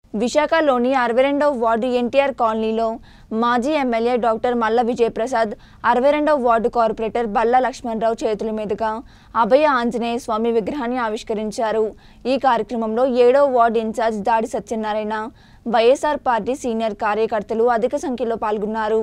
విశాఖలోని అరవై రెండవ వార్డు ఎన్టీఆర్ కాలనీలో మాజీ ఎమ్మెల్యే డాక్టర్ మల్ల విజయప్రసాద్ అరవై రెండవ వార్డు కార్పొరేటర్ బల్లా లక్ష్మణరావు చేతుల మీదుగా అభయ ఆంజనేయ స్వామి విగ్రహాన్ని ఆవిష్కరించారు ఈ కార్యక్రమంలో ఏడవ వార్డు ఇన్ఛార్జ్ దాడి సత్యనారాయణ వైఎస్ఆర్ పార్టీ సీనియర్ కార్యకర్తలు అధిక సంఖ్యలో పాల్గొన్నారు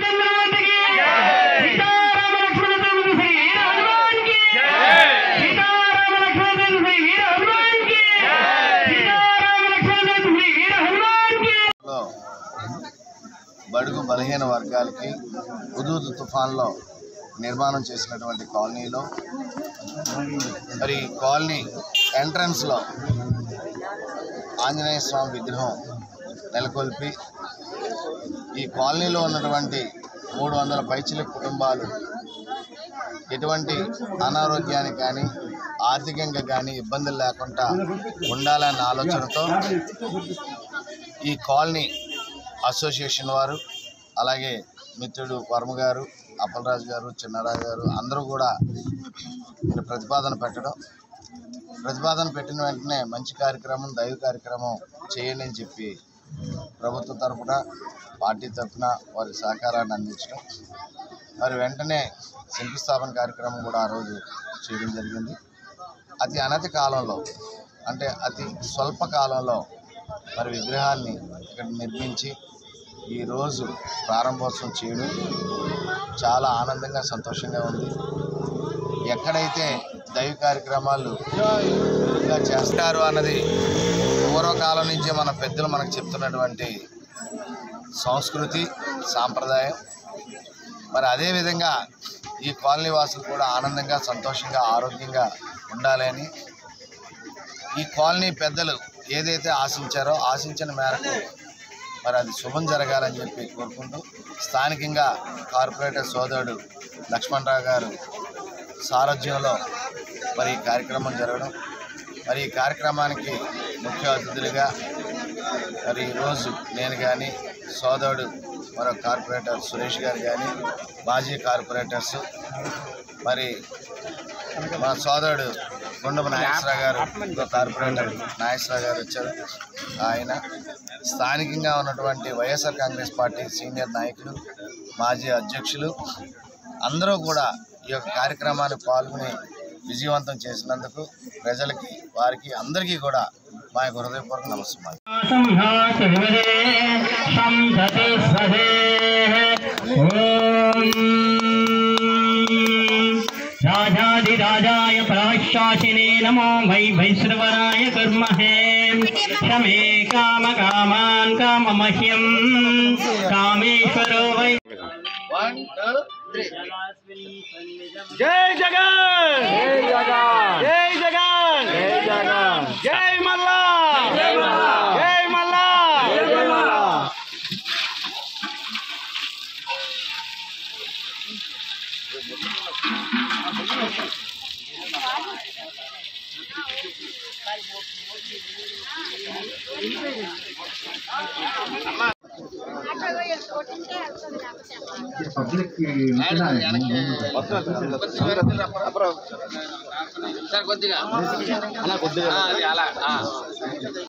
లో బడుగు బలహీన వర్గాలకి హుదూద్ తుఫాన్లో నిర్మాణం చేసినటువంటి కాలనీలో మరి ఈ కాలనీ ఎంట్రన్స్లో ఆంజనేయ స్వామి విగ్రహం నెలకొల్పి ఈ కాలనీలో ఉన్నటువంటి మూడు వందల పైచిల కుటుంబాలు ఎటువంటి అనారోగ్యానికి కానీ ఆర్థికంగా కానీ ఇబ్బందులు లేకుండా ఉండాలన్న ఆలోచనతో ఈ కాలనీ అసోసియేషన్ వారు అలాగే మిత్రుడు వర్మ గారు అప్పలరాజు గారు చిన్నరాజు గారు అందరూ కూడా ఇక్కడ ప్రతిపాదన పెట్టడం ప్రతిపాదన పెట్టిన వెంటనే మంచి కార్యక్రమం దైవ కార్యక్రమం చేయండి అని చెప్పి ప్రభుత్వ తరఫున పార్టీ తరఫున వారి సహకారాన్ని అందించడం మరి వెంటనే శంకుస్థాపన కార్యక్రమం కూడా ఆ రోజు చేయడం జరిగింది అతి అనతి కాలంలో అంటే అతి స్వల్ప కాలంలో మరి విగ్రహాన్ని ఇక్కడ నిర్మించి ఈరోజు ప్రారంభోత్సవం చేయడం చాలా ఆనందంగా సంతోషంగా ఉంది ఎక్కడైతే దైవ కార్యక్రమాలు మెరుగ్గా చేస్తారు అన్నది పూర్వకాలం నుంచి మన పెద్దలు మనకు చెప్తున్నటువంటి సంస్కృతి సాంప్రదాయం మరి అదేవిధంగా ఈ కాలనీ వాసులు కూడా ఆనందంగా సంతోషంగా ఆరోగ్యంగా ఉండాలని ఈ కాలనీ పెద్దలు ఏదైతే ఆశించారో ఆశించిన మేరకు మరి అది శుభం జరగాలని చెప్పి కోరుకుంటూ స్థానికంగా కార్పొరేటర్ సోదరుడు లక్ష్మణరావు గారు సారథ్యంలో మరి ఈ కార్యక్రమం జరగడం మరి ఈ కార్యక్రమానికి ముఖ్య అతిథులుగా మరి ఈరోజు నేను కానీ సోదరుడు మరో కార్పొరేటర్ సురేష్ గారు కానీ మాజీ కార్పొరేటర్స్ మరి మా సోదరుడు గుండమ నాగేశ్వరరావు గారు ఇంకో కార్పొరేటర్ నాగేశ్వరరావు గారు వచ్చారు ఆయన స్థానికంగా ఉన్నటువంటి వైఎస్ఆర్ కాంగ్రెస్ పార్టీ సీనియర్ నాయకులు మాజీ అధ్యక్షులు అందరూ కూడా ఈ యొక్క కార్యక్రమాన్ని పాల్గొని విజయవంతం చేసినందుకు ప్రజలకి వారికి అందరికీ కూడా మా యొక్క హృదయపూర్వక నమస్కారం సంహాసువిదే సంధతే స్వదే రాజాదిరాజాయ ప్రవశాసినే నమో వై వైశ్రవరాయ కుర్మహే క్షమే కామ కామాన్ కామమహ్యం కామేశ్వరో వై వన్ టూ త్రీ జై జగన్ జై జగన్ జై జగన్ జై జగన్ జై మల్లా జై మల్లా జై మల్లా జై మల్లా సార్ కొద్దిగా